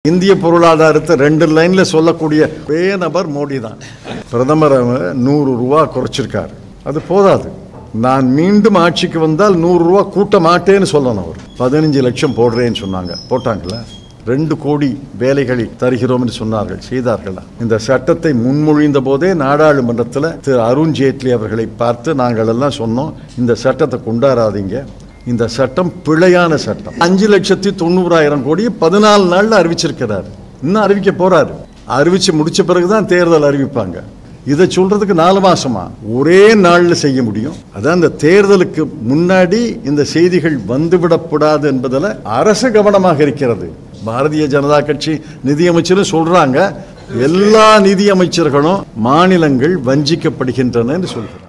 இந்திய பொருளாதாரத்தை ரெண்டு லைன்ல சொல்லக்கூடிய ஒரே நபர் மோடி தான் பிரதமர் அவர் நூறு ரூபா குறைச்சிருக்காரு அது போதாது நான் மீண்டும் ஆட்சிக்கு வந்தால் நூறு ரூபா கூட்ட மாட்டேன்னு சொல்லணும் அவர் பதினஞ்சு லட்சம் போடுறேன்னு சொன்னாங்க போட்டாங்களா ரெண்டு கோடி வேலைகளை தருகிறோம் என்று சொன்னார்கள் செய்தார்களா இந்த சட்டத்தை முன்மொழிந்த போதே நாடாளுமன்றத்தில் திரு அருண் ஜேட்லி அவர்களை பார்த்து நாங்கள் எல்லாம் சொன்னோம் இந்த சட்டத்தை கொண்டாடாதீங்க இந்த சட்டம் பிழையான சட்டம் அஞ்சு லட்சத்தி தொண்ணூறாயிரம் கோடி பதினாலு நாள்ல அறிவிச்சிருக்கிறாரு இன்னும் அறிவிக்க போறாரு அறிவிச்சு முடிச்ச பிறகுதான் தேர்தல் அறிவிப்பாங்க இதை சொல்றதுக்கு நாலு மாசமா ஒரே நாள்ல செய்ய முடியும் அதான் இந்த தேர்தலுக்கு முன்னாடி இந்த செய்திகள் வந்துவிடக்கூடாது என்பதில் அரசு கவனமாக இருக்கிறது பாரதிய ஜனதா கட்சி நிதியமைச்சரும் சொல்றாங்க எல்லா நிதியமைச்சர்களும் மாநிலங்கள் வஞ்சிக்கப்படுகின்றன என்று சொல்கிறார்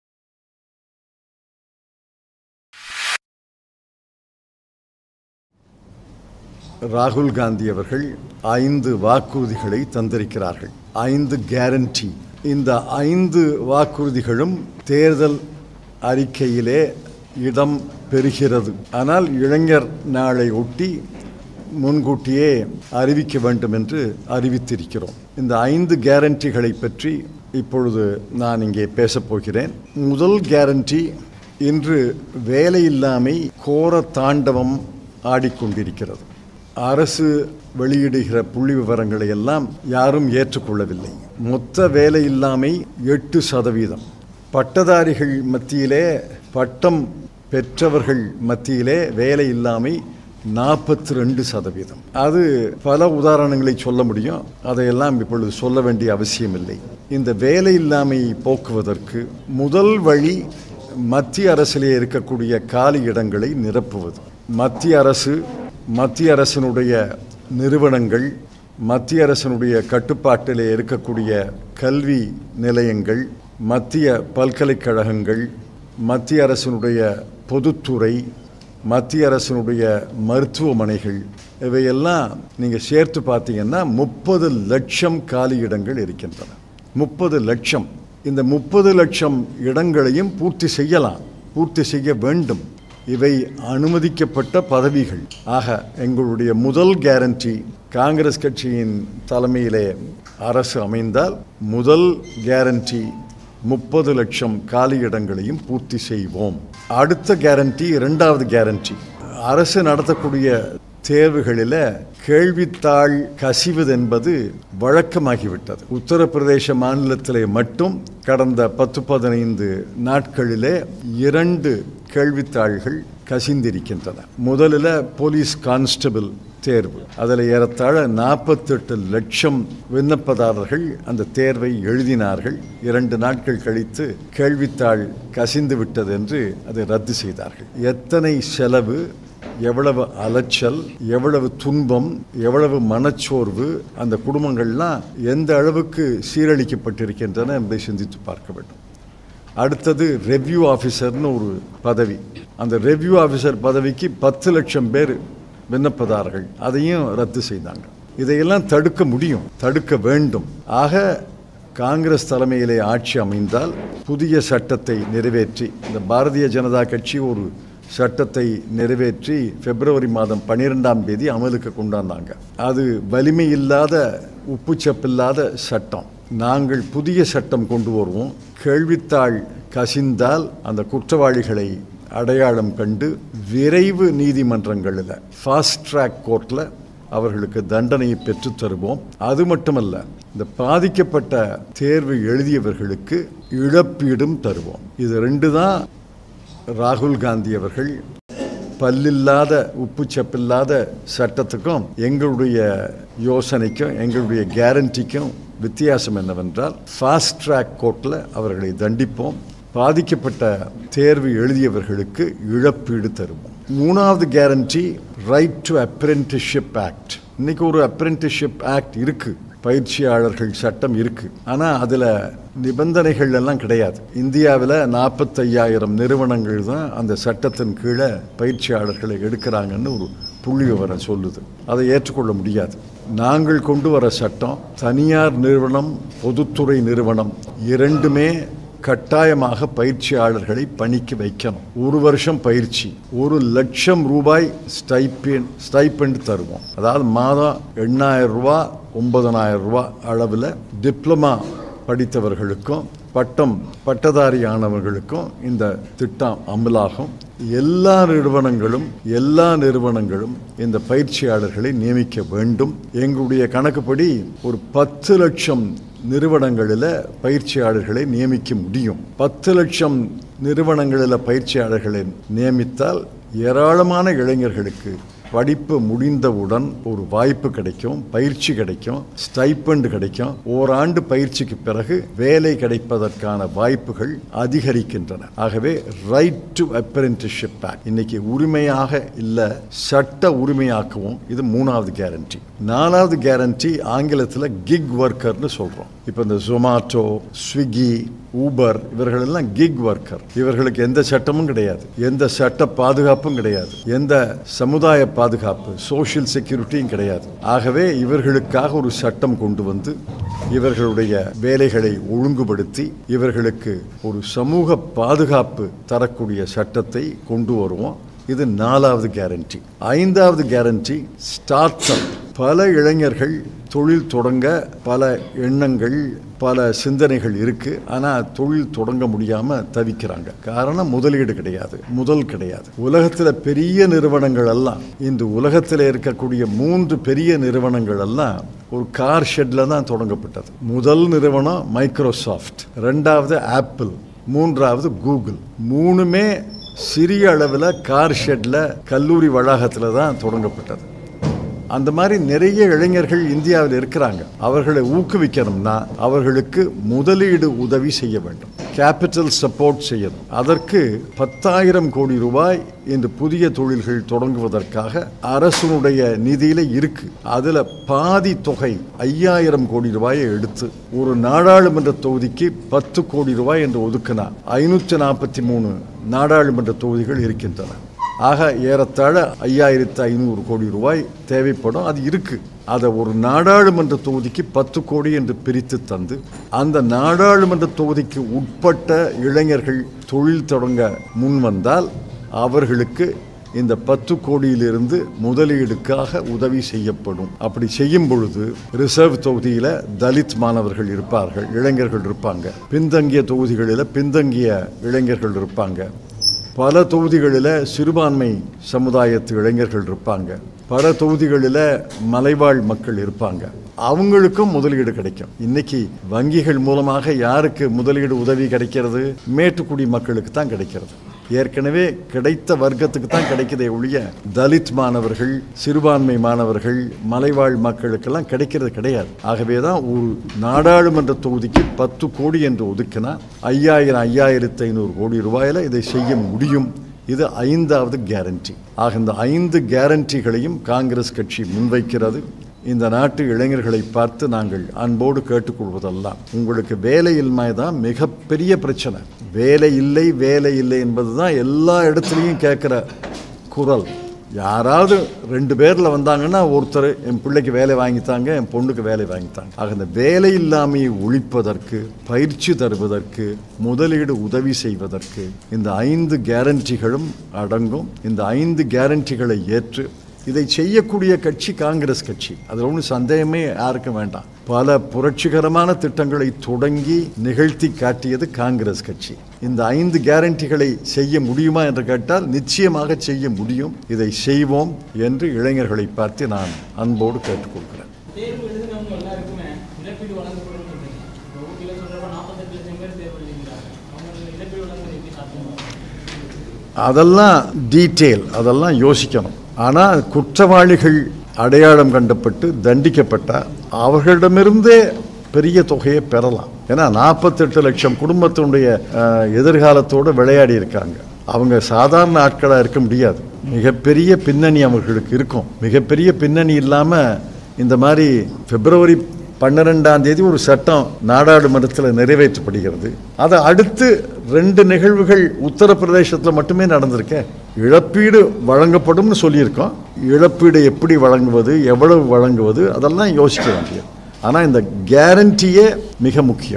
ராகுல் காந்தி அவர்கள் ஐந்து வாக்குறுதிகளை தந்திருக்கிறார்கள் ஐந்து கேரண்டி இந்த ஐந்து வாக்குறுதிகளும் தேர்தல் அறிக்கையிலே இடம் பெறுகிறது ஆனால் இளைஞர் நாளை ஒட்டி முன்கூட்டியே அறிவிக்க வேண்டும் என்று அறிவித்திருக்கிறோம் இந்த ஐந்து கேரண்டிகளை பற்றி இப்பொழுது நான் இங்கே பேசப் போகிறேன் முதல் கேரண்டி இன்று வேலையில்லாமை கோர தாண்டவம் ஆடிக்கொண்டிருக்கிறது அரசு வெளியிடுகிற புள்ளி விவரங்களை எல்லாம் யாரும் ஏற்றுக்கொள்ளவில்லை மொத்த வேலையில்லாமை எட்டு சதவீதம் பட்டதாரிகள் மத்தியிலே பட்டம் பெற்றவர்கள் மத்தியிலே வேலை இல்லாமை நாற்பத்தி ரெண்டு சதவீதம் அது பல உதாரணங்களை சொல்ல முடியும் அதையெல்லாம் இப்பொழுது சொல்ல வேண்டிய அவசியமில்லை இந்த வேலை இல்லாமையை போக்குவதற்கு முதல் வழி மத்திய அரசிலே இருக்கக்கூடிய காலி இடங்களை நிரப்புவது மத்திய அரசு மத்திய அரசினுடைய நிறுவனங்கள் மத்திய அரசினுடைய கட்டுப்பாட்டிலே இருக்கக்கூடிய கல்வி நிலையங்கள் மத்திய பல்கலைக்கழகங்கள் மத்திய அரசினுடைய பொதுத்துறை மத்திய அரசினுடைய மருத்துவமனைகள் இவையெல்லாம் நீங்கள் சேர்த்து பார்த்தீங்கன்னா முப்பது லட்சம் காலி இடங்கள் இருக்கின்றன முப்பது லட்சம் இந்த முப்பது லட்சம் இடங்களையும் பூர்த்தி செய்யலாம் பூர்த்தி செய்ய வேண்டும் இவை அனுமதிக்கப்பட்ட பதவிகள் ஆக எங்களுடைய முதல் கேரண்டி காங்கிரஸ் கட்சியின் தலைமையிலே அரசு அமைந்தால் முதல் கேரண்டி முப்பது லட்சம் காலி இடங்களையும் பூர்த்தி செய்வோம் அடுத்த கேரண்டி இரண்டாவது கேரண்டி அரசு நடத்தக்கூடிய தேர்வுகளில் கேள்வித்தாள் கசிவது என்பது வழக்கமாகிவிட்டது உத்தரப்பிரதேச மாநிலத்திலே மட்டும் கடந்த பத்து பதினைந்து நாட்களிலே இரண்டு கேள்வித்தாள்கள் கசிந்திருக்கின்றன முதலில் போலீஸ் கான்ஸ்டபிள் தேர்வு அதில் ஏறத்தாழ நாற்பத்தெட்டு லட்சம் விண்ணப்பதாரர்கள் அந்த தேர்வை எழுதினார்கள் இரண்டு நாட்கள் கழித்து கேள்வித்தாள் கசிந்து விட்டது என்று அதை ரத்து செய்தார்கள் எத்தனை செலவு எவ்வளவு அலைச்சல் எவ்வளவு துன்பம் எவ்வளவு மனச்சோர்வு அந்த குடும்பங்கள்லாம் எந்த அளவுக்கு சீரழிக்கப்பட்டிருக்கின்றன என்பதை சிந்தித்து பார்க்க வேண்டும் அடுத்தது ரெவ்யூ ஆஃபீஸர்னு ஒரு பதவி அந்த ரெவ்யூ ஆஃபீஸர் பதவிக்கு பத்து லட்சம் பேர் விண்ணப்பதாரர்கள் அதையும் ரத்து செய்தாங்க இதையெல்லாம் தடுக்க முடியும் தடுக்க வேண்டும் ஆக காங்கிரஸ் தலைமையிலே ஆட்சி அமைந்தால் புதிய சட்டத்தை நிறைவேற்றி இந்த பாரதிய ஜனதா கட்சி ஒரு சட்டத்தை நிறைவேற்றி பிப்ரவரி மாதம் பன்னிரெண்டாம் தேதி அமலுக்கு கொண்டாந்தாங்க அது வலிமை இல்லாத உப்புச்சப்பில்லாத சட்டம் நாங்கள் புதிய சட்டம் கொண்டு வருவோம் கேள்வித்தாள் கசிந்தால் அந்த குற்றவாளிகளை அடையாளம் கண்டு விரைவு நீதிமன்றங்களில் ஃபாஸ்ட் ட்ராக் கோர்ட்டில் அவர்களுக்கு தண்டனையை பெற்றுத் தருவோம் அது மட்டுமல்ல இந்த பாதிக்கப்பட்ட தேர்வு எழுதியவர்களுக்கு இழப்பீடும் தருவோம் இது ரெண்டு தான் ராகுல் காந்தி அவர்கள் பல்லில்லாத உப்பு சப்பில்லாத சட்டத்துக்கும் எங்களுடைய யோசனைக்கும் எங்களுடைய கேரண்டிக்கும் வித்தியாசம் என்னவென்றால் ஃபாஸ்ட் ட்ராக் கோர்ட்டில் அவர்களை தண்டிப்போம் பாதிக்கப்பட்ட தேர்வு எழுதியவர்களுக்கு இழப்பீடு தருவோம் மூணாவது guarantee right to apprenticeship act இன்னைக்கு ஒரு அப்ரெண்டிஸ்ஷிப் ஆக்ட் இருக்கு பயிற்சியாளர்கள் சட்டம் இருக்கு ஆனா அதுல நிபந்தனைகள் எல்லாம் கிடையாது இந்தியாவில் நாற்பத்தையாயிரம் நிறுவனங்கள் தான் அந்த சட்டத்தின் கீழே பயிற்சியாளர்களை எடுக்கிறாங்கன்னு ஒரு புள்ளி விவரம் சொல்லுது அதை ஏற்றுக்கொள்ள முடியாது நாங்கள் கொண்டு வர சட்டம் தனியார் நிறுவனம் பொதுத்துறை நிறுவனம் இரண்டுமே கட்டாயமாக பயிற்சியாளர்களை பணிக்கு வைக்கணும் ஒரு வருஷம் பயிற்சி ஒரு லட்சம் ரூபாய் ஸ்டைப்பெண்ட் ஸ்டைப்பெண்ட் தருவோம் அதாவது மாதம் எண்ணாயிரம் ரூபா ஒன்பதனாயிரம் ரூபா அளவில் டிப்ளமா படித்தவர்களுக்கும் பட்டம் பட்டதாரியானவர்களுக்கும் இந்த திட்டம் அமலாகும் எல்லா நிறுவனங்களும் எல்லா நிறுவனங்களும் இந்த பயிற்சியாளர்களை நியமிக்க வேண்டும் எங்களுடைய கணக்குப்படி ஒரு பத்து லட்சம் நிறுவனங்களில் பயிற்சியாளர்களை நியமிக்க முடியும் பத்து லட்சம் நிறுவனங்களில் பயிற்சியாளர்களை நியமித்தால் ஏராளமான இளைஞர்களுக்கு படிப்பு முடிந்தவுடன் ஒரு வாய்ப்பு கிடைக்கும் பயிற்சி கிடைக்கும் ஸ்டைப்பண்ட் கிடைக்கும் ஓராண்டு பயிற்சிக்கு பிறகு வேலை கிடைப்பதற்கான வாய்ப்புகள் அதிகரிக்கின்றன ஆகவே ரைட் டு அப்ரெண்டிஸ்ஷிப் ஆக்ட் இன்னைக்கு உரிமையாக இல்லை சட்ட உரிமையாக்கவும் இது மூணாவது கேரண்டி நாலாவது கேரண்டி ஆங்கிலத்தில் கிக் ஒர்க்கர்னு சொல்கிறோம் இப்போ இந்த ஜொமாட்டோ ஸ்விக்கி ஊபர் இவர்கள் எல்லாம் கிக் ஒர்க்கர் இவர்களுக்கு எந்த சட்டமும் கிடையாது எந்த சட்ட பாதுகாப்பும் கிடையாது எந்த சமுதாய பாதுகாப்பு சோஷியல் செக்யூரிட்டியும் கிடையாது ஆகவே இவர்களுக்காக ஒரு சட்டம் கொண்டு வந்து இவர்களுடைய வேலைகளை ஒழுங்குபடுத்தி இவர்களுக்கு ஒரு சமூக பாதுகாப்பு தரக்கூடிய சட்டத்தை கொண்டு வருவோம் இது நாலாவது கேரண்டி ஐந்தாவது கேரண்டி ஸ்டார்ட் அப் பல இளைஞர்கள் தொழில் தொடங்க பல எண்ணங்கள் பல சிந்தனைகள் இருக்கு ஆனால் தொழில் தொடங்க முடியாம தவிக்கிறாங்க காரணம் முதலீடு கிடையாது முதல் கிடையாது உலகத்தில் பெரிய நிறுவனங்கள் எல்லாம் இந்த உலகத்தில் இருக்கக்கூடிய மூன்று பெரிய நிறுவனங்கள் எல்லாம் ஒரு கார் ஷெட்ல தான் தொடங்கப்பட்டது முதல் நிறுவனம் மைக்ரோசாஃப்ட் ரெண்டாவது ஆப்பிள் மூன்றாவது கூகுள் மூணுமே சிறிய அளவில் கார் ஷெட்ல கல்லூரி வளாகத்தில் தான் தொடங்கப்பட்டது அந்த மாதிரி நிறைய இளைஞர்கள் இந்தியாவில் இருக்கிறாங்க அவர்களை ஊக்குவிக்கணும்னா அவர்களுக்கு முதலீடு உதவி செய்ய வேண்டும் கேபிட்டல் சப்போர்ட் செய்யணும் அதற்கு பத்தாயிரம் கோடி ரூபாய் இந்த புதிய தொழில்கள் தொடங்குவதற்காக அரசனுடைய நிதியில இருக்கு அதுல பாதி தொகை ஐயாயிரம் கோடி ரூபாயை எடுத்து ஒரு நாடாளுமன்ற தொகுதிக்கு பத்து கோடி ரூபாய் என்று ஒதுக்கினா ஐநூற்றி நாற்பத்தி மூணு நாடாளுமன்ற தொகுதிகள் இருக்கின்றன ஆக ஏறத்தாழ ஐயாயிரத்து ஐநூறு கோடி ரூபாய் தேவைப்படும் அது இருக்கு அதை ஒரு நாடாளுமன்ற தொகுதிக்கு பத்து கோடி என்று பிரித்து தந்து அந்த நாடாளுமன்ற தொகுதிக்கு உட்பட்ட இளைஞர்கள் தொழில் தொடங்க முன் வந்தால் அவர்களுக்கு இந்த பத்து கோடியிலிருந்து முதலீடுக்காக உதவி செய்யப்படும் அப்படி செய்யும் பொழுது ரிசர்வ் தொகுதியில் தலித் மாணவர்கள் இருப்பார்கள் இளைஞர்கள் இருப்பாங்க பின்தங்கிய தொகுதிகளில் பின்தங்கிய இளைஞர்கள் இருப்பாங்க பல தொகுதிகளில் சிறுபான்மை சமுதாயத்து இளைஞர்கள் இருப்பாங்க பல தொகுதிகளில் மலைவாழ் மக்கள் இருப்பாங்க அவங்களுக்கும் முதலீடு கிடைக்கும் இன்னைக்கு வங்கிகள் மூலமாக யாருக்கு முதலீடு உதவி கிடைக்கிறது மேட்டுக்குடி மக்களுக்கு தான் கிடைக்கிறது ஏற்கனவே கிடைத்த வர்க்கத்துக்கு தான் கிடைக்குதே ஒழிய தலித் மாணவர்கள் சிறுபான்மை மாணவர்கள் மலைவாழ் மக்களுக்கெல்லாம் கிடைக்கிறது கிடையாது ஆகவே தான் ஒரு நாடாளுமன்ற தொகுதிக்கு பத்து கோடி என்று ஒதுக்கினா ஐயாயிரம் ஐயாயிரத்து ஐநூறு கோடி ரூபாயில் இதை செய்ய முடியும் இது ஐந்தாவது கேரண்டி ஆக இந்த ஐந்து கேரண்டிகளையும் காங்கிரஸ் கட்சி முன்வைக்கிறது இந்த நாட்டு இளைஞர்களை பார்த்து நாங்கள் அன்போடு கேட்டுக்கொள்வதெல்லாம் உங்களுக்கு வேலையின்மை தான் மிகப்பெரிய பிரச்சனை வேலை இல்லை வேலை இல்லை என்பது தான் எல்லா இடத்துலையும் கேட்குற குரல் யாராவது ரெண்டு பேரில் வந்தாங்கன்னா ஒருத்தர் என் பிள்ளைக்கு வேலை வாங்கித்தாங்க என் பொண்ணுக்கு வேலை வாங்கித்தாங்க ஆக இந்த வேலை இல்லாமையை ஒழிப்பதற்கு பயிற்சி தருவதற்கு முதலீடு உதவி செய்வதற்கு இந்த ஐந்து கேரண்டிகளும் அடங்கும் இந்த ஐந்து கேரண்டிகளை ஏற்று இதை செய்யக்கூடிய கட்சி காங்கிரஸ் கட்சி அதில் ஒன்றும் சந்தேகமே யாருக்கும் வேண்டாம் பல புரட்சிகரமான திட்டங்களை தொடங்கி நிகழ்த்தி காட்டியது காங்கிரஸ் கட்சி இந்த ஐந்து கேரண்டிகளை செய்ய முடியுமா என்று கேட்டால் நிச்சயமாக செய்ய முடியும் இதை செய்வோம் என்று இளைஞர்களை பார்த்து நான் அன்போடு கேட்டுக்கொள்கிறேன் தேர்வு எழுதினவங்க எல்லாருக்குமே இழப்பீடு வழங்கப்படும் சொல்றீங்க இப்போ ஊட்டியில் சொல்றப்ப நாற்பத்தெட்டு லட்சம் பேர் தேர்வு எழுதிக்கிறாங்க அவங்களுக்கு இழப்பீடு வழங்குறது எப்படி சாத்தியம் அதெல்லாம் டீட்டெயில் அதெல்லாம் யோசிக்கணும் ஆனால் குற்றவாளிகள் அடையாளம் கண்டப்பட்டு தண்டிக்கப்பட்டால் அவர்களிடமிருந்தே பெரிய தொகையை பெறலாம் ஏன்னா நாற்பத்தெட்டு லட்சம் குடும்பத்தினுடைய அஹ், எதிர்காலத்தோடு விளையாடி இருக்காங்க அவங்க சாதாரண ஆட்களாக இருக்க முடியாது மிகப்பெரிய பின்னணி அவர்களுக்கு இருக்கும் மிகப்பெரிய பின்னணி இல்லாமல் இந்த மாதிரி பிப்ரவரி பன்னிரெண்டாம் தேதி ஒரு சட்டம் நாடாளுமன்றத்தில் நிறைவேற்றப்படுகிறது அதை அடுத்து ரெண்டு நிகழ்வுகள் உத்தரப்பிரதேசத்தில் மட்டுமே நடந்திருக்க இழப்பீடு வழங்கப்படும்னு சொல்லியிருக்கோம் இழப்பீடு எப்படி வழங்குவது எவ்வளவு வழங்குவது அதெல்லாம் யோசிக்க வேண்டியது ஆனால் இந்த கேரண்டியே மிக முக்கியம்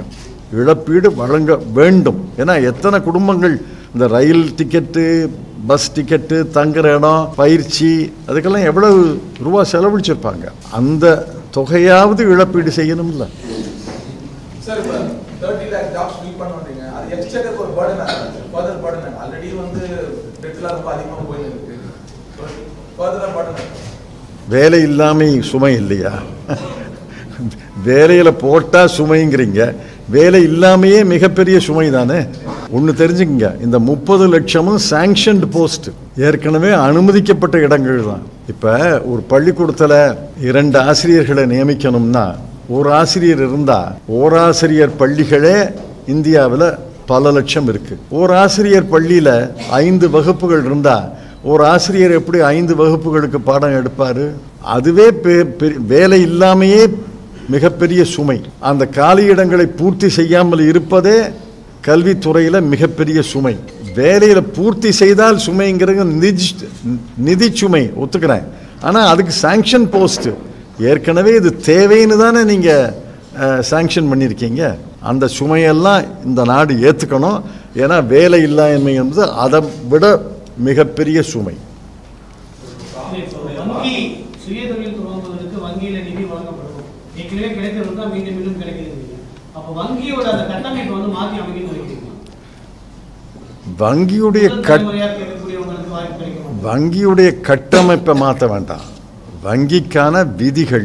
இழப்பீடு வழங்க வேண்டும் ஏன்னா எத்தனை குடும்பங்கள் இந்த ரயில் டிக்கெட்டு பஸ் டிக்கெட்டு தங்குற இடம் பயிற்சி அதுக்கெல்லாம் எவ்வளவு ரூபா செலவழிச்சிருப்பாங்க அந்த தொகையாவது இழப்பீடு செய்யணும்ல சார் இப்போ தேர்ட்டி லேக் ஜாப்ஸ் ஃபில் பண்ணுறீங்க அது எக்ஸ்டர்க்கு ஒரு பேர்டன் ஃபர்தர் பேர்டன் ஆல்ரெடி வந்து டெட்லாம் ரொம்ப அதிகமாக போயின்னு இருக்கு ஃபர்தராக பேர்டன் வேலை இல்லாமை சுமை இல்லையா வேலையில் போட்டால் சுமைங்கிறீங்க வேலை இல்லாமையே மிகப்பெரிய சுமை தானே ஒன்று தெரிஞ்சுக்கங்க இந்த முப்பது லட்சமும் சாங்ஷன்டு போஸ்ட் ஏற்கனவே அனுமதிக்கப்பட்ட இடங்கள் தான் இப்போ ஒரு பள்ளிக்கூடத்தில் இரண்டு ஆசிரியர்களை நியமிக்கணும்னா ஒரு ஆசிரியர் இருந்தால் ஓராசிரியர் பள்ளிகளே இந்தியாவில் பல லட்சம் இருக்கு ஒரு ஆசிரியர் பள்ளியில் ஐந்து வகுப்புகள் இருந்தால் ஒரு ஆசிரியர் எப்படி ஐந்து வகுப்புகளுக்கு பாடம் எடுப்பார் அதுவே பெ- பெ- வேலை இல்லாமையே மிகப்பெரிய சுமை அந்த காலியிடங்களை பூர்த்தி செய்யாமல் இருப்பதே கல்வித்துறையில் மிகப்பெரிய சுமை வேலையில் பூர்த்தி செய்தால் சுமைங்கிறது நிதி நிதி சுமை ஒத்துக்கிறேன் ஆனால் அதுக்கு சாங்ஷன் போஸ்ட் ஏற்கனவே இது தேவைன்னு தானே நீங்கள் சாங்ஷன் பண்ணியிருக்கீங்க அந்த சுமையெல்லாம் இந்த நாடு ஏற்றுக்கணும் ஏன்னா வேலை இல்லாமை என்பது அதை விட மிகப்பெரிய சுமை வங்கி சுயதொழில் துவங்குவதற்கு வங்கியில நிதி வழங்கப்படும் ஏற்கனவே கிடைத்தது தான் மீண்டும் மீண்டும் கிடைக்கிறது அப்போ வங்கியோட அந்த கட்டமைப்பை வந்து மாற்றி அமைக்கணும்னு நினைக்கிறீங்க வங்கியுடைய முதல் கட் தலைமுறையாக கேட்கக்கூடியவங்களுக்கு வாய்ப்பு கிடைக்கும் வங்கியுடைய கட்டமைப்பை மாற்ற வேண்டாம் வங்கிக்கான விதிகள்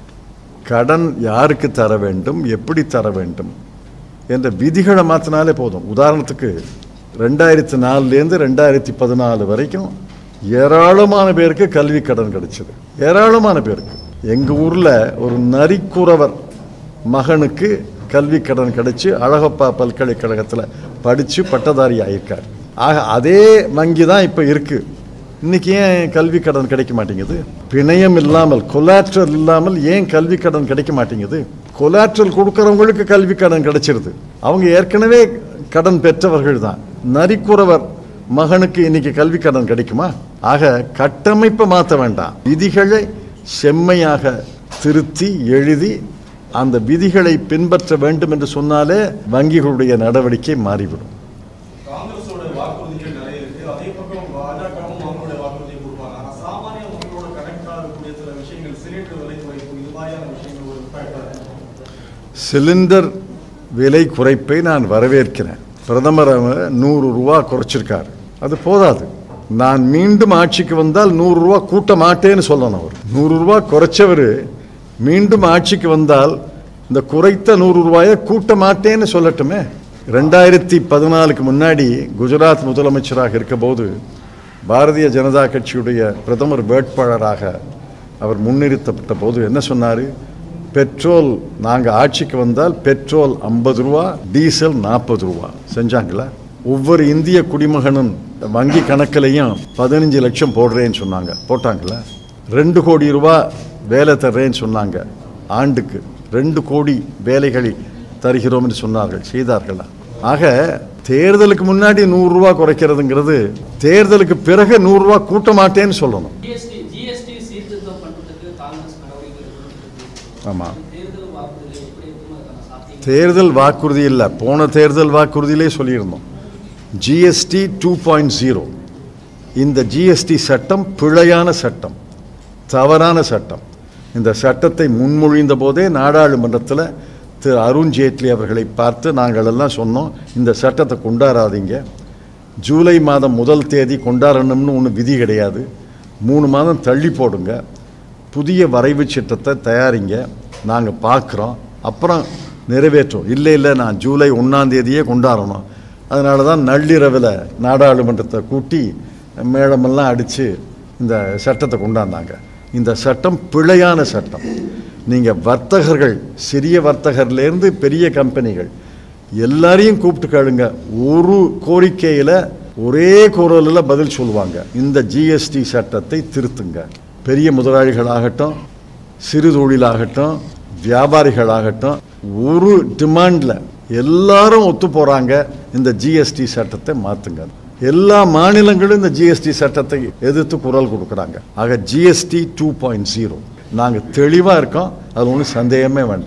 கடன் யாருக்கு தர வேண்டும் எப்படி தர வேண்டும் என்ற விதிகளை மாற்றினாலே போதும் உதாரணத்துக்கு ரெண்டாயிரத்தி நாலுலேருந்து ரெண்டாயிரத்தி பதினாலு வரைக்கும் ஏராளமான பேருக்கு கல்வி கடன் கிடைச்சது ஏராளமான பேருக்கு எங்கள் ஊரில் ஒரு நரிக்குறவர் மகனுக்கு கல்வி கடன் கிடைச்சு அழகப்பா பல்கலைக்கழகத்தில் படித்து பட்டதாரி ஆயிருக்கார் ஆக அதே வங்கி தான் இப்போ இருக்குது இன்னைக்கு ஏன் கல்வி கடன் கிடைக்க மாட்டேங்குது பிணையம் இல்லாமல் கொலாட்ரல் இல்லாமல் ஏன் கல்வி கடன் கிடைக்க மாட்டேங்குது கொலாட்ரல் கொடுக்கறவங்களுக்கு கல்வி கடன் கிடைச்சிருது அவங்க ஏற்கனவே கடன் பெற்றவர்கள் தான் நரிக்குறவர் மகனுக்கு இன்னைக்கு கல்வி கடன் கிடைக்குமா ஆக கட்டமைப்பை மாற்ற வேண்டாம் விதிகளை செம்மையாக திருத்தி எழுதி அந்த விதிகளை பின்பற்ற வேண்டும் என்று சொன்னாலே வங்கிகளுடைய நடவடிக்கை மாறிவிடும் காங்கிரஸோட வாக்குறுதிகள் நிறைய இருக்கு அதே பக்கம் பாஜகவும் அவங்களுடைய வாக்குறுதியை கொடுப்பாங்க ஆனா சாமானிய மக்களோட கனெக்ட் ஆகக்கூடிய சில விஷயங்கள் சிலிண்டர் விலை குறைப்பு இது மாதிரியான விஷயங்கள் ஒரு இம்பாக்ட் சிலிண்டர் விலை குறைப்பை நான் வரவேற்கிறேன் பிரதமர் அவர் நூறு ரூபா குறைச்சிருக்காரு அது போதாது நான் மீண்டும் ஆட்சிக்கு வந்தால் நூறு ரூபா கூட்ட மாட்டேன்னு சொல்லணும் அவர் நூறு ரூபா குறைச்சவர் மீண்டும் ஆட்சிக்கு வந்தால் இந்த குறைத்த நூறு ரூபாயை கூட்ட மாட்டேன்னு சொல்லட்டுமே ரெண்டாயிரத்தி பதினாலுக்கு முன்னாடி குஜராத் முதலமைச்சராக இருக்கபோது பாரதிய ஜனதா கட்சியுடைய பிரதமர் வேட்பாளராக அவர் முன்னிறுத்தப்பட்ட போது என்ன சொன்னார் பெட்ரோல் நாங்கள் ஆட்சிக்கு வந்தால் பெட்ரோல் ஐம்பது ரூபா டீசல் நாற்பது ரூபா செஞ்சாங்களா ஒவ்வொரு இந்திய குடிமகனும் வங்கி கணக்கிலையும் பதினஞ்சு லட்சம் போடுறேன்னு சொன்னாங்க போட்டாங்களா ரெண்டு கோடி ரூபா வேலை தர்றேன்னு சொன்னாங்க ஆண்டுக்கு ரெண்டு கோடி வேலைகளை தருகிறோம் என்று சொன்னார்கள் செய்தார்களா ஆக தேர்தலுக்கு முன்னாடி நூறுரூவா குறைக்கிறதுங்கிறது தேர்தலுக்கு பிறகு நூறுரூவா கூட்ட மாட்டேன்னு சொல்லணும் ஜிஎஸ்டி ஜிஎஸ்டி சீர்திருத்தம் பண்றதுக்கு காங்கிரஸ் நடவடிக்கை எடுத்துட்டு ஆமாம் தேர்தல் வாக்குறுதி எப்படி இருக்குமோ அதுக்கான சாத்தியம் தேர்தல் வாக்குறுதி இல்லை போன தேர்தல் வாக்குறுதியிலே சொல்லியிருந்தோம் ஜிஎஸ்டி டூ பாயிண்ட் ஜீரோ இந்த ஜிஎஸ்டி சட்டம் பிழையான சட்டம் தவறான சட்டம் இந்த சட்டத்தை முன்மொழிந்த போதே நாடாளுமன்றத்தில் திரு அருண் ஜேட்லி அவர்களை பார்த்து நாங்கள் எல்லாம் சொன்னோம் இந்த சட்டத்தை கொண்டாடாதீங்க ஜூலை மாதம் முதல் தேதி கொண்டாடணும்னு ஒன்று விதி கிடையாது மூணு மாதம் தள்ளி போடுங்க புதிய வரைவு சட்டத்தை தயாரிங்க நாங்கள் பார்க்குறோம் அப்புறம் நிறைவேற்றும் இல்லை இல்லை நான் ஜூலை ஒன்றாம் தேதியே கொண்டாடணும் அதனால தான் நள்ளிரவில் நாடாளுமன்றத்தை கூட்டி மேளமெல்லாம் அடித்து இந்த சட்டத்தை கொண்டாந்தாங்க இந்த சட்டம் பிழையான சட்டம் நீங்கள் வர்த்தகர்கள் சிறிய வர்த்தகர்லேருந்து பெரிய கம்பெனிகள் எல்லாரையும் கூப்பிட்டு கேளுங்க ஒரு கோரிக்கையில் ஒரே குரலில் பதில் சொல்லுவாங்க இந்த ஜிஎஸ்டி சட்டத்தை திருத்துங்க பெரிய முதலாளிகளாகட்டும் சிறு தொழிலாகட்டும் வியாபாரிகளாகட்டும் ஒரு டிமாண்டில் எல்லாரும் ஒத்து போகிறாங்க இந்த ஜிஎஸ்டி சட்டத்தை மாற்றுங்க எல்லா மாநிலங்களும் இந்த ஜிஎஸ்டி சட்டத்தை எதிர்த்து குரல் கொடுக்குறாங்க ஆக ஜிஎஸ்டி டூ பாயிண்ட் ஜீரோ நாங்கள் தெளிவாக இருக்கோம் அது ஒன்றும் சந்தேகமே வேண்டாம்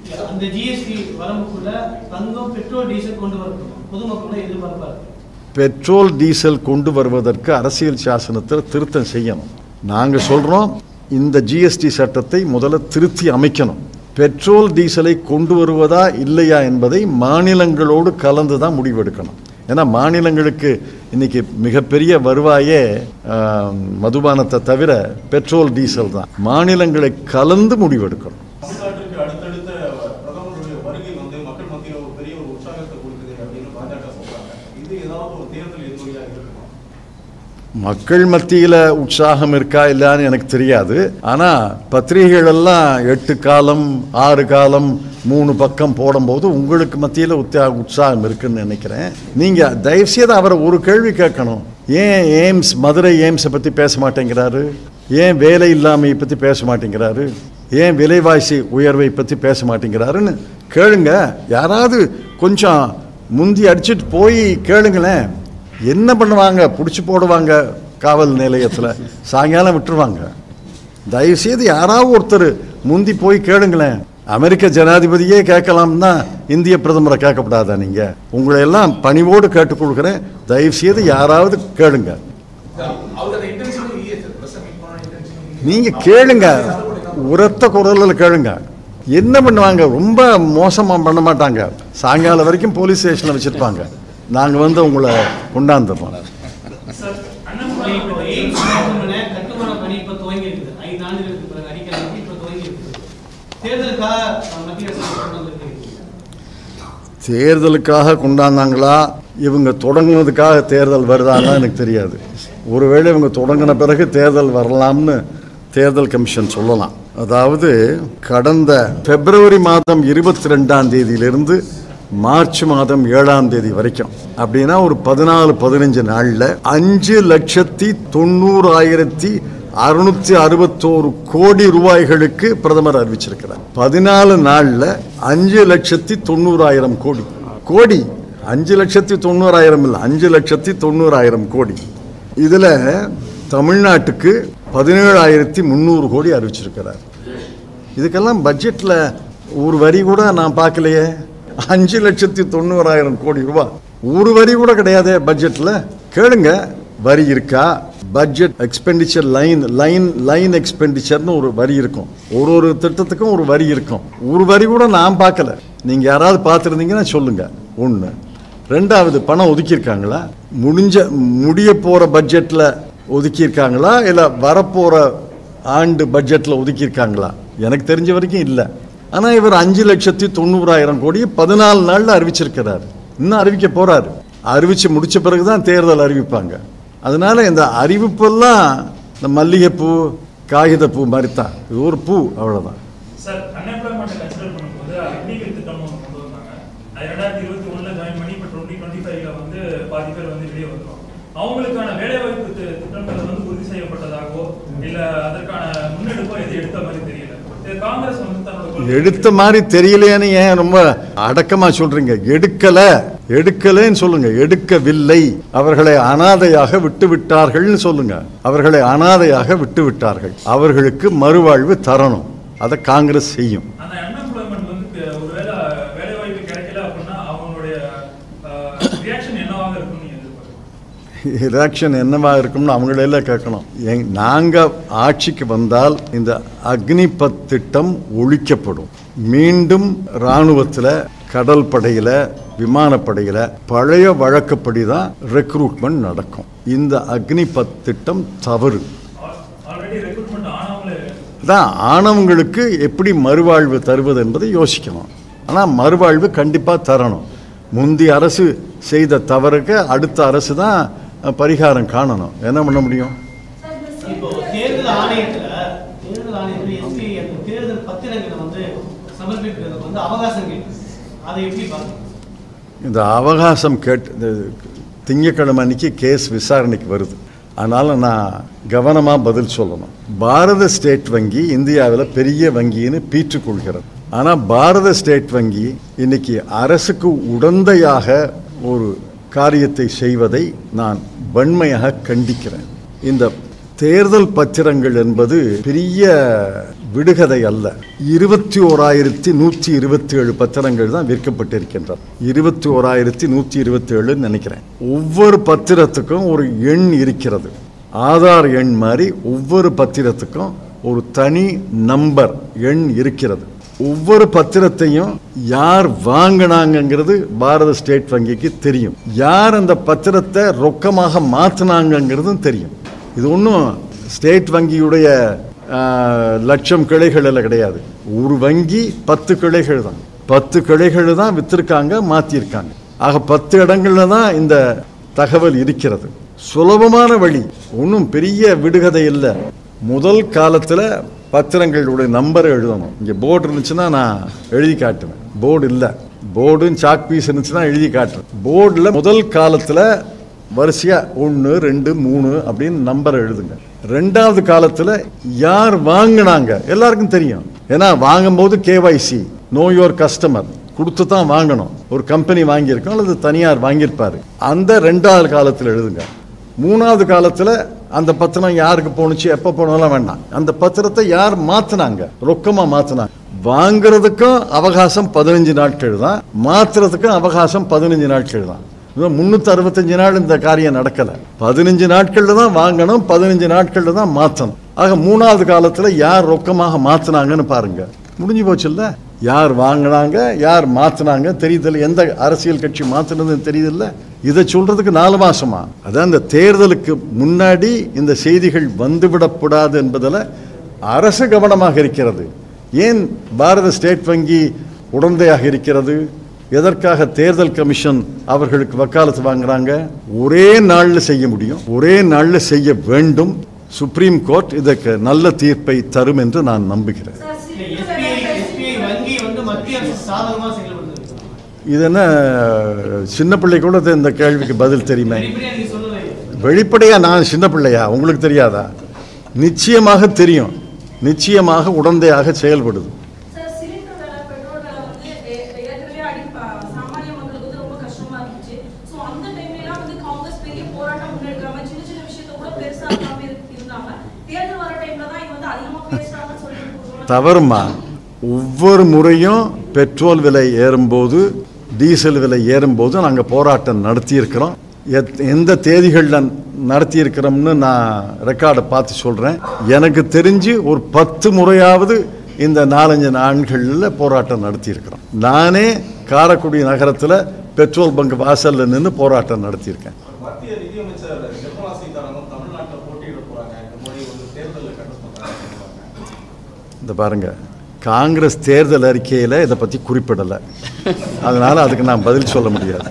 அந்த ஜிஎஸ்டி வரம்புக்குள்ள தங்கம் பெட்ரோல் டீசல் கொண்டு வரணும் பொதுமக்களோட எதிர்பார்ப்பா இருக்கு பெட்ரோல் டீசல் கொண்டு வருவதற்கு அரசியல் சாசனத்தில் திருத்தம் செய்யணும் நாங்கள் சொல்கிறோம் இந்த ஜிஎஸ்டி சட்டத்தை முதல்ல திருத்தி அமைக்கணும் பெட்ரோல் டீசலை கொண்டு வருவதா இல்லையா என்பதை மாநிலங்களோடு கலந்து தான் முடிவெடுக்கணும் ஏன்னா மாநிலங்களுக்கு இன்னைக்கு மிகப்பெரிய வருவாயே ஆம், மதுபானத்தை தவிர பெட்ரோல் டீசல் தான் மாநிலங்களை கலந்து முடிவெடுக்கணும் தமிழ்நாட்டுக்கு அடுத்தடுத்த பிரதமருடைய வருகை வந்து மக்கள் மத்தியில் ஒரு பெரிய ஒரு உற்சாகத்தை கொடுக்குது அப்படின்னு பாஜக சொல்றாங்க இது ஏதாவது ஒரு தேர்தல் எதிர்மொழியா இருக்குமா மக்கள் மத்தியில் உற்சாகம் இருக்கா இல்லையான்னு எனக்கு தெரியாது ஆனால் பத்திரிகைகள் எல்லாம் எட்டு காலம் ஆறு காலம் மூணு பக்கம் போடும்போது உங்களுக்கு மத்தியில் உத்தா உற்சாகம் இருக்குன்னு நினைக்கிறேன் நீங்கள் தயவுசெய்து அவரை ஒரு கேள்வி கேட்கணும் ஏன் எய்ம்ஸ் மதுரை எய்ம்ஸை பற்றி பேச மாட்டேங்கிறாரு ஏன் வேலை இல்லாமையை பற்றி பேச மாட்டேங்கிறாரு ஏன் விலைவாசி உயர்வை பற்றி பேச மாட்டேங்கிறாருன்னு கேளுங்க யாராவது கொஞ்சம் முந்தி அடிச்சிட்டு போய் கேளுங்களேன் என்ன பண்ணுவாங்க பிடிச்சி போடுவாங்க காவல் நிலையத்தில் சாயங்காலம் விட்டுருவாங்க தயவுசெய்து யாராவது ஒருத்தர் முந்தி போய் கேளுங்களேன் அமெரிக்க ஜனாதிபதியே கேட்கலாம்னா இந்திய பிரதமரை கேட்கப்படாதா நீங்கள் உங்களை எல்லாம் பணிவோடு கேட்டுக்கொள்கிறேன் தயவுசெய்து யாராவது கேளுங்க அவரோட இன்டென்ஷன் இல்லையே சார் பிரஸ் மீட் பண்ண இன்டென்ஷன் நீங்கள் கேளுங்க உரத்த குரலில் கேளுங்க என்ன பண்ணுவாங்க ரொம்ப மோசமாக பண்ண மாட்டாங்க சாயங்காலம் வரைக்கும் போலீஸ் ஸ்டேஷனில் வச்சுருப்பாங்க நாங்கள் வந்து உங்களை கொண்டாந்துடுறோம் இப்போ எய்ம்ஸ் மருத்துவமனை கட்டுமான பணி இப்போ துவங்கி இருக்குது ஐந்து ஆண்டுகளுக்கு பிறகு அடிக்கடி இப்போ துவங்கி இருக்குது தேர்தலுக்காக அஹ், மத்திய அரசு கொண்டு வந்திருக்கு தேர்தலுக்காக கொண்டாந்தாங்களா இவங்க தொடங்குனதுக்காக தேர்தல் வருதான்னா எனக்கு தெரியாது ஒருவேளை இவங்க தொடங்கின பிறகு தேர்தல் வரலாம்னு தேர்தல் கமிஷன் சொல்லலாம் அதாவது கடந்த பிப்ரவரி மாதம் இருபத்தி ரெண்டாம் தேதியிலிருந்து மார்ச் மாதம் ஏழாம் தேதி வரைக்கும் அப்படின்னா ஒரு பதினாலு பதினஞ்சு நாளில் அஞ்சு லட்சத்தி தொண்ணூறாயிரத்தி அறுநூத்தி அறுபத்தோரு கோடி ரூபாய்களுக்கு பிரதமர் அறிவிச்சிருக்கிறார் பதினாலு நாளில் அஞ்சு லட்சத்தி தொண்ணூறாயிரம் கோடி கோடி அஞ்சு லட்சத்தி தொண்ணூறாயிரம் இல்லை அஞ்சு லட்சத்தி தொண்ணூறாயிரம் கோடி இதில் தமிழ்நாட்டுக்கு பதினேழாயிரத்தி முந்நூறு கோடி அறிவிச்சிருக்கிறார் இதுக்கெல்லாம் பட்ஜெட்டில் ஒரு வரி கூட நான் பார்க்கலையே அஞ்சு லட்சத்தி தொண்ணூறாயிரம் கோடி ரூபாய் ஒரு வரி கூட கிடையாதே பட்ஜெட்டில் கேளுங்க வரி இருக்கா budget expenditure line line line எக்ஸ்பெண்டிச்சர்னு ஒரு வரி இருக்கும் ஒரு ஒரு திட்டத்துக்கும் ஒரு வரி இருக்கும் ஒரு வரி கூட நான் பார்க்கல நீங்கள் யாராவது பார்த்துருந்தீங்கன்னா சொல்லுங்க ஒன்று ரெண்டாவது பணம் ஒதுக்கியிருக்காங்களா முடிஞ்ச முடிய போகிற பட்ஜெட்டில் ஒதுக்கியிருக்காங்களா இல்லை வரப்போகிற ஆண்டு பட்ஜெட்டில் ஒதுக்கியிருக்காங்களா எனக்கு தெரிஞ்ச வரைக்கும் இல்லை ஆனால் இவர் அஞ்சு லட்சத்தி தொண்ணூறாயிரம் கோடி பதினாலு நாளில் அறிவிச்சிருக்கிறார் இன்னும் அறிவிக்க போகிறாரு அறிவித்து முடித்த பிறகு தான் தேர்தல் அறிவிப்பாங்க அதனால இந்த அறிவிப்பெல்லாம் இந்த மல்லிகைப்பூ காகிதப்பூ மாதிரி தான் இது ஒரு பூ அவ்வளோதான் சார் அன்எம்ப்ளாய்மெண்ட் கன்சிடர் பண்ணும்போது அக்னிகள் திட்டம் ஒன்று கொண்டு வந்தாங்க அது ரெண்டாயிரத்தி இருபத்தி ஒண்ணுல ஜாயின் பண்ணி இப்போ டுவெண்ட்டி டுவெண்ட்டி ஃபைவ்ல வந்து பாதி பேர் வந்து வெளியே வந்துரும் அவங்களுக்கான வேலைவாய்ப்பு தி- திட்டங்கள் வந்து உறுதி செய்யப்பட்டதாகவோ இல்ல அதற்கான முன்னெடுப்போ எது எடுத்த மாதிரி தெரியல இது காங்கிரஸ் வந்து தன்னோட கொள்கை- எடுத்த மாதிரி தெரியலையான்னு ஏன் ரொம்ப அடக்கமா சொல்றீங்க எடுக்கல எடுக்கலைன்னு சொல்லுங்க எடுக்கவில்லை அவர்களை அனாதையாக விட்டு விட்டார்கள்னு சொல்லுங்க அவர்களை அனாதையாக விட்டு விட்டார்கள் அவர்களுக்கு மறுவாழ்வு தரணும் அதை காங்கிரஸ் செய்யும் அந்த அன்எம்ப்ளாய்மெண்ட் வந்து க- ஒருவேளை வேலைவாய்ப்பு கிடைக்கல அப்படின்னா அவங்களுடைய ரியாக்ஷன் என்னவாக இருக்கும்னு நீங்க எதிர்பார்க்கறீங்க ரியாக்ஷன் என்னவா இருக்கும்னு அவங்களெல்லாம் கேட்கணும் எங் நாங்கள் ஆட்சிக்கு வந்தால் இந்த அக்னிபத் திட்டம் ஒழிக்கப்படும் மீண்டும் இராணுவத்தில் கடல் படையில் விமானப்படையில் பழைய வழக்கப்படி தான் ரெக்ரூட்மெண்ட் நடக்கும் இந்த அக்னிபத் திட்டம் தவறு ஆல்ரெடி ரெக்ரூட்மெண்ட் ஆனவங்களே தான் ஆணவங்களுக்கு எப்படி மறுவாழ்வு தருவது என்பதை யோசிக்கணும் ஆனால் மறுவாழ்வு கண்டிப்பாக தரணும் முந்தைய அரசு செய்த தவறுக்கு அடுத்த அரசு தான் அஹ், பரிகாரம் காணணும் என்ன பண்ண முடியும் இப்போ தேர்தல் ஆணையத்துல தேர்தல் ஆணையத்துல எஸ்பி அந்த தேர்தல் பத்திரங்களை வந்து சமர்ப்பிக்கிறதுக்கு வந்து அவகாசம் கேட்குது அதை எப்படி பார்க்கணும் இந்த அவகாசம் கேட்டு இந்த திங்கக்கிழமை அன்னைக்கு கேஸ் விசாரணைக்கு வருது அதனால் நான் கவனமாக பதில் சொல்லணும் பாரத ஸ்டேட் வங்கி இந்தியாவில் பெரிய வங்கின்னு பீற்றுக்கொள்கிறது ஆனால் பாரத ஸ்டேட் வங்கி இன்னைக்கு அரசுக்கு உடந்தையாக ஒரு காரியத்தை செய்வதை நான் வன்மையாக கண்டிக்கிறேன் இந்த தேர்தல் பத்திரங்கள் என்பது பெரிய விடுகதை அல்ல இருபத்தி ஓராயிரத்தி நூற்றி இருபத்தி ஏழு பத்திரங்கள் தான் விற்கப்பட்டிருக்கின்றன இருபத்தி ஓராயிரத்தி நூற்றி இருபத்தி ஏழுன்னு நினைக்கிறேன் ஒவ்வொரு பத்திரத்துக்கும் ஒரு எண் இருக்கிறது ஆதார் எண் மாதிரி ஒவ்வொரு பத்திரத்துக்கும் ஒரு தனி நம்பர் எண் இருக்கிறது ஒவ்வொரு பத்திரத்தையும் யார் வாங்கினாங்கங்கிறது பாரத ஸ்டேட் வங்கிக்கு தெரியும் யார் அந்த பத்திரத்தை ரொக்கமாக மாற்றினாங்கங்கிறதும் தெரியும் இது ஒன்றும் ஸ்டேட் வங்கியுடைய ஆ, லட்சம் கிளைகள் எல்லாம் கிடையாது ஒரு வங்கி பத்து கிளைகள் தான் பத்து கிளைகள் தான் வித்திருக்காங்க மாற்றிருக்காங்க ஆக பத்து இடங்கள்ல தான் இந்த தகவல் இருக்கிறது சுலபமான வழி ஒன்றும் பெரிய விடுகதை இல்லை முதல் காலத்தில் பத்திரங்களுடைய நம்பரை எழுதணும் இங்கே போர்டு இருந்துச்சுன்னா நான் எழுதி காட்டுவேன் போர்டு இல்லை போர்டும் சாக் பீஸ் இருந்துச்சுன்னா எழுதி காட்டுறேன் போர்டில் முதல் காலத்தில் வரிசையாக ஒன்று ரெண்டு மூணு அப்படின்னு நம்பரை எழுதுங்க ரெண்டாவது காலத்தில் யார் வாங்கினாங்க எல்லாருக்கும் தெரியும் ஏன்னா வாங்கும்போது கேவைசி நோ யுவர் கஸ்டமர் கொடுத்து தான் வாங்கணும் ஒரு கம்பெனி வாங்கியிருக்கோம் அல்லது தனியார் வாங்கியிருப்பாரு அந்த ரெண்டாவது காலத்தில் எழுதுங்க மூணாவது காலத்தில் அந்த பத்திரம் யாருக்கு போணுச்சு எப்போ போனாலும் வேண்டாம் அந்த பத்திரத்தை யார் மாற்றினாங்க ரொக்கமாக மாற்றினாங்க வாங்குறதுக்கும் அவகாசம் பதினஞ்சு நாட்கள் தான் மாத்துறதுக்கும் அவகாசம் பதினஞ்சு நாட்கள் தான் முன்னூத்தி அறுபத்தஞ்சு நாள் இந்த காரியம் நடக்கல பதினஞ்சு நாட்கள்ல தான் வாங்கணும் பதினஞ்சு நாட்கள்ல தான் மாற்றணும் ஆக மூணாவது காலத்துல யார் ரொக்கமாக மாத்துனாங்கன்னு பாருங்க முடிஞ்சு போச்சுல்ல யார் வாங்கினாங்க யார் மாத்துனாங்க தெரியுதில்ல எந்த அரசியல் கட்சி மாத்துனதுன்னு தெரியுதில்ல இதை சொல்றதுக்கு நாலு மாசமா அதான் இந்த தேர்தலுக்கு முன்னாடி இந்த செய்திகள் வந்துவிடக்கூடாது என்பதில் அரசு கவனமாக இருக்கிறது ஏன் பாரத ஸ்டேட் வங்கி உடந்தையாக இருக்கிறது எதற்காக தேர்தல் கமிஷன் அவர்களுக்கு வக்காலத்து வாங்குறாங்க ஒரே நாள்ல செய்ய முடியும் ஒரே நாள்ல செய்ய வேண்டும் சுப்ரீம் கோர்ட் இதற்கு நல்ல தீர்ப்பை தரும் என்று நான் நம்புகிறேன் எஸ்பிஐ எஸ்பிஐ வங்கி வந்து மத்திய அரசு சாதகமா செயல்படுது இது என்ன சின்ன பிள்ளை கூட இந்த கேள்விக்கு பதில் தெரியுமே வெளிப்படையா நீங்க சொல்லலை வெளிப்படையா நான் சின்ன பிள்ளையா உங்களுக்கு தெரியாதா நிச்சயமாக தெரியும் நிச்சயமாக உடந்தையாக செயல்படுது சார் சிலிண்டர் விலை பெட்ரோல் விலை வந்து ஏ- ஏற்கனவே அடி ப- சாமானிய மக்களுக்கு வந்து ரொம்ப கஷ்டமா இருந்துச்சு ஸோ அந்த டைம்லாம் வந்து காங்கிரஸ் பெரிய போராட்டம் முன்னெடுக்காம சின்ன சின்ன விஷயத்த கூட பெருசா இருக்காம இரு- இருந்தாங்க தேர்தல் வர டைம்ல தான் இவங்க வந்து அதிகமா பேசுறாங்கன்னு சொல்லிட்டு தவறுமா ஒவ்வொரு முறையும் பெட்ரோல் விலை ஏறும்போது டீசல் விலை ஏறும்போது நாங்கள் போராட்டம் நடத்தியிருக்கிறோம் எத்- எந்த தேதிகளில் நடத்தியிருக்கிறோம்னு நான் ரெக்கார்டை பார்த்து சொல்கிறேன் எனக்கு தெரிஞ்சு ஒரு பத்து முறையாவது இந்த நாலஞ்சு நாட்களில் போராட்டம் நடத்தியிருக்கிறோம் நானே காரைக்குடி நகரத்தில் பெட்ரோல் பங்க் வாசலில் நின்று போராட்டம் நடத்தியிருக்கேன் மத்திய நிதியமைச்சர் நிர்மலா சீதாராமன் தமிழ்நாட்டில் போட்டியிட போறாங்க இந்த முறை வந்து தேர்தலில் கண்டஸ்ட் பண்றாங்க இந்த பாருங்க காங்கிரஸ் தேர்தல் அறிக்கையில் இதை பற்றி குறிப்பிடலை அதனால் அதுக்கு நான் பதில் சொல்ல முடியாது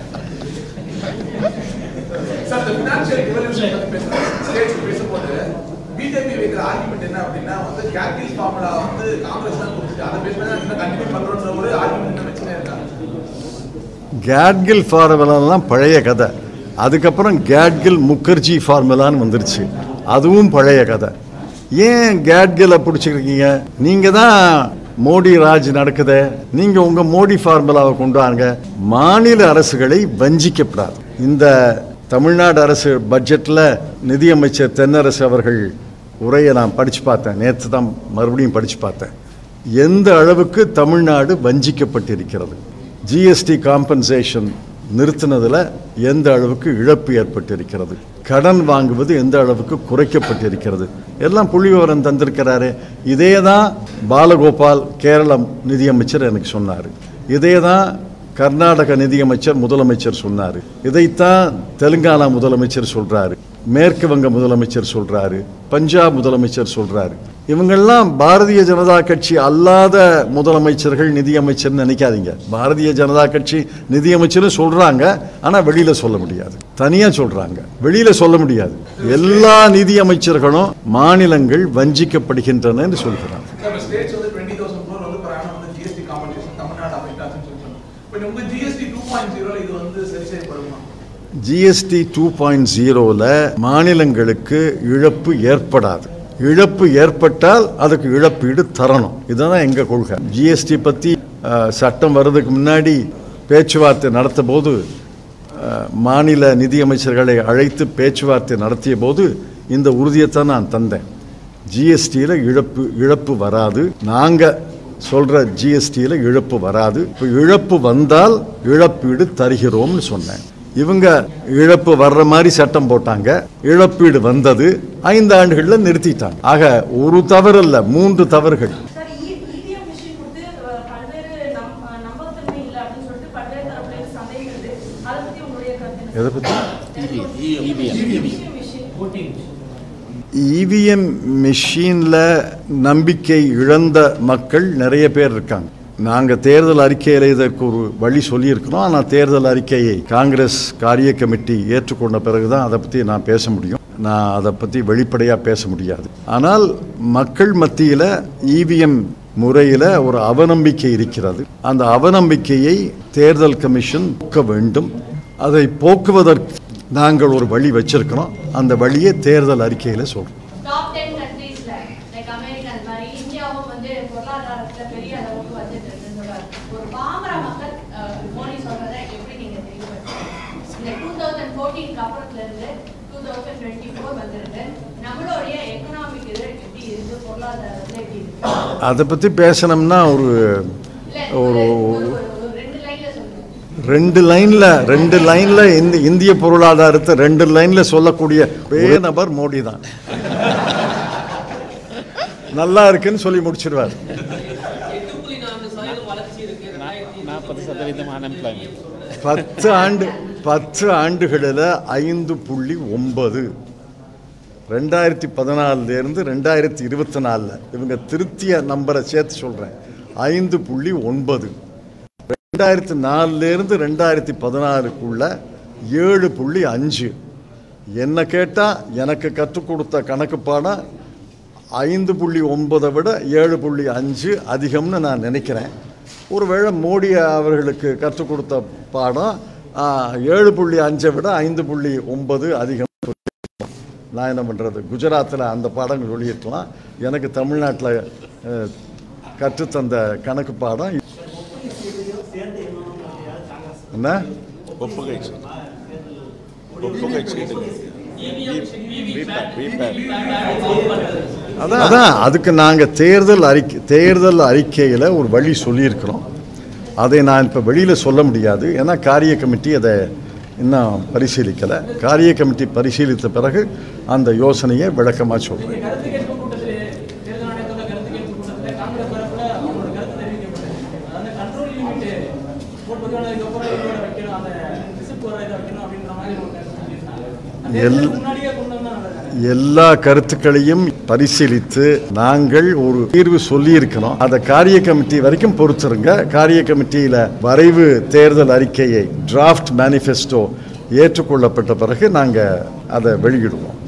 சார் இந்த ஃபினான்ஷியல் ரெவல்யூஷன் பத்தி பேசுறாங்க ஸ்டேட்ஸ் பேசும்போது பிஜேபி வைக்கிற ஆர்குமெண்ட் என்ன அப்படின்னா வந்து கேபிட்டல் ஃபார்முலா வந்து காங்கிரஸ் தான் கொடுத்துச்சு அதை பேஸ் பண்ணி இன்னும் கண்டினியூ பண்றோம்ன்ற ஒரு ஆர்குமெண்ட் வச்சுனே இருக்காங்க கேட்கில் ஃபார்முலாலாம் பழைய கதை அதுக்கப்புறம் கேட்கில் முகர்ஜி ஃபார்முலான்னு வந்துருச்சு அதுவும் பழைய கதை ஏன் கேட்கிலை பிடிச்சிருக்கீங்க நீங்கள் தான் மோடி ராஜ் நடக்குதே நீங்கள் உங்கள் மோடி ஃபார்முலாவை கொண்டு வாங்க மாநில அரசுகளை வஞ்சிக்கப்படாது இந்த தமிழ்நாடு அரசு பட்ஜெட்டில் நிதியமைச்சர் தென்னரசு அவர்கள் உரையை நான் படித்து பார்த்தேன் நேற்று தான் மறுபடியும் படித்து பார்த்தேன் எந்த அளவுக்கு தமிழ்நாடு வஞ்சிக்கப்பட்டிருக்கிறது ஜிஎஸ்டி காம்பன்சேஷன் நிறுத்தினதில் எந்த அளவுக்கு இழப்பு ஏற்பட்டிருக்கிறது கடன் வாங்குவது எந்த அளவுக்கு குறைக்கப்பட்டிருக்கிறது எல்லாம் புள்ளி விவரம் தந்திருக்கிறாரு இதே தான் பாலகோபால் கேரளம் நிதியமைச்சர் எனக்கு சொன்னார் இதே தான் கர்நாடக நிதியமைச்சர் முதலமைச்சர் சொன்னார் இதைத்தான் தெலுங்கானா முதலமைச்சர் சொல்றாரு மேற்கு வங்க முதலமைச்சர் சொல்றாரு பஞ்சாப் முதலமைச்சர் சொல்றாரு இவங்கெல்லாம் பாரதிய ஜனதா கட்சி அல்லாத முதலமைச்சர்கள் நிதியமைச்சர்னு நினைக்காதீங்க பாரதிய ஜனதா கட்சி நிதியமைச்சரும் சொல்றாங்க ஆனா வெளியில சொல்ல முடியாது தனியா சொல்றாங்க வெளியில சொல்ல முடியாது எல்லா நிதியமைச்சர்களும் மாநிலங்கள் வஞ்சிக்கப்படுகின்றன என்று சொல்கிறாங்க சார் ஸ்டேட்ஸ் வந்து டுவெண்ட்டி தௌசண்ட் க்ரோர் வந்து per annum வந்து ஜிஎஸ்டி காம்பன்சேஷன் தமிழ்நாடு அஃபெக்ட் ஆச்சுன்னு சொல்லி சொன்னோம் இப்போ உங்க ஜிஎஸ்டி டூ பாயிண்ட் ஜீரோல இது வந்து சரி செய்யப்படுமா ஜிஎஸ்டி டூ பாயிண்ட் ஜீரோவில் மாநிலங்களுக்கு இழப்பு ஏற்படாது இழப்பு ஏற்பட்டால் அதுக்கு இழப்பீடு தரணும் இதுதான் எங்கள் கொள்கை ஜிஎஸ்டி பற்றி சட்டம் வர்றதுக்கு முன்னாடி பேச்சுவார்த்தை நடத்த போது அஹ், மாநில நிதியமைச்சர்களை அழைத்து பேச்சுவார்த்தை நடத்திய போது இந்த உறுதியைத்தான் நான் தந்தேன் ஜிஎஸ்டியில் இழப்பு இழப்பு வராது நாங்கள் சொல்கிற ஜிஎஸ்டியில் இழப்பு வராது இப்போ இழப்பு வந்தால் இழப்பீடு தருகிறோம்னு சொன்னேன் இவங்க இழப்பு வர்ற மாதிரி சட்டம் போட்டாங்க இழப்பீடு வந்தது ஐந்து ஆண்டுகளில் நிறுத்திட்டாங்க ஆக ஒரு தவறு இல்ல மூன்று தவறுகள் சார் இவிஎம் மிஷின் கொடுத்து அஹ், பல்வேறு நம் அஹ், நம்பகத்தன்மை இல்லை அப்படின்னு சொல்லிட்டு பல்வேறு தரப்புல இருந்து சந்தேகம் இருக்கு அதை பத்தி உங்களுடைய கருத்து என்ன? எதை பத்தி EVM மிஷின் ஓட்டிங் இவிஎம் மிஷினில் நம்பிக்கை இழந்த மக்கள் நிறைய பேர் இருக்காங்க நாங்கள் தேர்தல் அறிக்கையில் இதற்கு ஒரு வழி சொல்லியிருக்கிறோம் ஆனால் தேர்தல் அறிக்கையை காங்கிரஸ் காரிய கமிட்டி ஏற்றுக்கொண்ட பிறகு தான் அதை பற்றி நான் பேச முடியும் நான் அதை பற்றி வெளிப்படையாக பேச முடியாது ஆனால் மக்கள் மத்தியில் இவிஎம் முறையில் ஒரு அவநம்பிக்கை இருக்கிறது அந்த அவநம்பிக்கையை தேர்தல் கமிஷன் போக்க வேண்டும் அதை போக்குவதற்கு நாங்கள் ஒரு வழி வச்சிருக்கிறோம் அந்த வழியை தேர்தல் அறிக்கையில் சொல்கிறோம் டாப் டென் கண்ட்ரீஸ்ல லைக் அமெரிக்கா அந்த மாதிரி இந்தியாவும் வந்து பொருளாதாரத்துல பெரிய அளவுக்கு வந்துட்டு இருக்குன்னு சொல்றாரு ஒரு பாமர மக்கள் அஹ், மோடி சொல்றதை எப்படி நீங்க தெளிவுபடுத்துறீங்க இந்த டூ தௌசண்ட் ஃபோர்டீனுக்கு அப்புறத்துல இருந்து டூ தௌசண்ட் டுவெண்ட்டி ஃபோர் வந்திருக்கு நம்மளுடைய எக்கனாமிக் இது எப்படி இருக்கு பொருளாதாரத்துல எப்படி இருக்கு அதை பற்றி பேசணும்னா ஒரு இல்ல ஒரு ஒரு ஒரு- ஒரு ரெண்டு லைன்ல சொல்லுங்க ரெண்டு லைனில் ரெண்டு லைனில் இந்த இந்திய பொருளாதாரத்தை ரெண்டு லைனில் சொல்லக்கூடிய ஒரே நபர் மோடி தான் நல்லா இருக்குன்னு சொல்லி முடிச்சிடுவார் எட்டு புள்ளி நான்கு சதவீதம் வளர்ச்சி இருக்கு ரெண்டாயிரத்தி நாற்பது சதவீதம் அன்எம்ப்ளாய்மெண்ட் பத்து ஆண்டு பத்து ஆண்டுகளில் ஐந்து புள்ளி ஒன்பது ரெண்டாயிரத்தி பதினாலுலேருந்து ரெண்டாயிரத்தி இருபத்தி நாலில் இவங்க திருத்திய நம்பரை சேர்த்து சொல்கிறேன் ஐந்து புள்ளி ஒன்பது ரெண்டாயிரத்தி நாலுலேருந்து ரெண்டாயிரத்தி பதினாறுக்குள்ள ஏழு புள்ளி அஞ்சு என்ன கேட்டால் எனக்கு கற்றுக் கொடுத்த கணக்கு பாடம் ஐந்து புள்ளி ஒன்பதை விட ஏழு புள்ளி அஞ்சு அதிகம்னு நான் நினைக்கிறேன் ஒருவேளை மோடி அவர்களுக்கு கற்றுக் கொடுத்த பாடம் ஆ, ஏழு புள்ளி அஞ்சை விட ஐந்து புள்ளி ஒன்பது அதிகம் நான் என்ன பண்ணுறது குஜராத்தில் அந்த பாடங்கள் வெளியிட்டலாம் எனக்கு தமிழ்நாட்டில் அஹ், கற்றுத்தந்த கணக்கு பாடம் என்ன ஒப்புகை ஒப்புகை சீட்டு அதான் அதான் அதுக்கு நாங்கள் தேர்தல் அறிக்கை தேர்தல் அறிக்கையில் ஒரு வழி சொல்லியிருக்கிறோம் அதை நான் இப்போ வெளியில் சொல்ல முடியாது ஏன்னா காரிய கமிட்டி அதை இன்னும் பரிசீலிக்கலை காரிய கமிட்டி பரிசீலித்த பிறகு அந்த யோசனையை விளக்கமாக சொல்கிறேன் கருத்து கேட்பு கூட்டத்திலே தேர்தல் ஆணையத்தோட கருத்து கேட்பு கூட்டத்திலே காங்கிரஸ் தரப்புல அவங்களோட கருத்து தெரிவிக்கப்பட்டது அந்த கண்ட்ரோல் லிமிட் போட் பதிவானதுக்கு அப்புறம் இதோட வைக்கணும் அந்த ரிசிப்ட் வர இதை வைக்கணும் அப்படின்ற மாதிரி ஒரு கருத்து சொல்லியிருந்தாங்க அந்த எல்- தேர்தலுக்கு முன்னாடியே கொண்டு வந்தா நல்லது எல்லா கருத்துக்களையும் பரிசீலித்து நாங்கள் ஒரு தீர்வு சொல்லியிருக்கிறோம் அதை காரிய கமிட்டி வரைக்கும் பொறுத்துருங்க காரிய கமிட்டியில் வரைவு தேர்தல் அறிக்கையை டிராஃப்ட் மேனிஃபெஸ்டோ ஏற்றுக்கொள்ளப்பட்ட பிறகு நாங்கள் அதை வெளியிடுவோம்